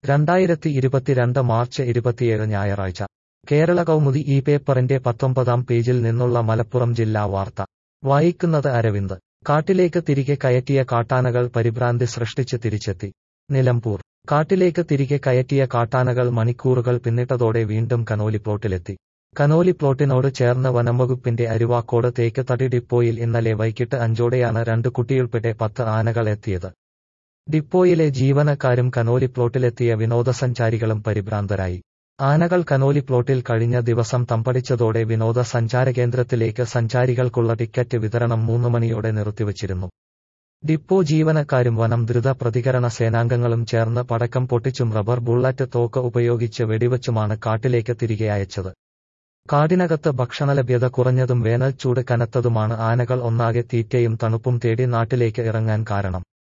രണ്ടായിരത്തി ഇരുപത്തിരണ്ട് മാർച്ച് ഇരുപത്തിയേഴ് ഞായറാഴ്ച കേരള കൗമുദി ഈ പേപ്പറിന്റെ പത്തൊമ്പതാം പേജിൽ നിന്നുള്ള മലപ്പുറം ജില്ലാ വാർത്ത വായിക്കുന്നത് അരവിന്ദ് കാട്ടിലേക്ക് തിരികെ കയറ്റിയ കാട്ടാനകൾ പരിഭ്രാന്തി സൃഷ്ടിച്ച് തിരിച്ചെത്തി നിലമ്പൂർ കാട്ടിലേക്ക് തിരികെ കയറ്റിയ കാട്ടാനകൾ മണിക്കൂറുകൾ പിന്നിട്ടതോടെ വീണ്ടും കനോലി പ്ലോട്ടിലെത്തി കനോലി പ്ലോട്ടിനോട് ചേർന്ന് വനംവകുപ്പിന്റെ അരുവാക്കോട് തേക്ക് തടി ഡിപ്പോയിൽ ഇന്നലെ വൈകിട്ട് അഞ്ചോടെയാണ് രണ്ട് കുട്ടിയുൾപ്പെടെ പത്ത് ആനകൾ എത്തിയത് ഡിപ്പോയിലെ ജീവനക്കാരും കനോലി പ്ലോട്ടിലെത്തിയ വിനോദസഞ്ചാരികളും പരിഭ്രാന്തരായി ആനകൾ കനോലി പ്ലോട്ടിൽ കഴിഞ്ഞ ദിവസം തമ്പടിച്ചതോടെ വിനോദസഞ്ചാര കേന്ദ്രത്തിലേക്ക് സഞ്ചാരികൾക്കുള്ള ടിക്കറ്റ് വിതരണം മൂന്ന് മണിയോടെ നിർത്തിവച്ചിരുന്നു ഡിപ്പോ ജീവനക്കാരും വനം ദ്രുത പ്രതികരണ സേനാംഗങ്ങളും ചേർന്ന് പടക്കം പൊട്ടിച്ചും റബ്ബർ ബുള്ളറ്റ് തോക്ക് ഉപയോഗിച്ച് വെടിവച്ചുമാണ് കാട്ടിലേക്ക് തിരികെ അയച്ചത് കാടിനകത്ത് ഭക്ഷണലഭ്യത കുറഞ്ഞതും വേനൽച്ചൂട് കനത്തതുമാണ് ആനകൾ ഒന്നാകെ തീറ്റയും തണുപ്പും തേടി നാട്ടിലേക്ക് ഇറങ്ങാൻ കാരണം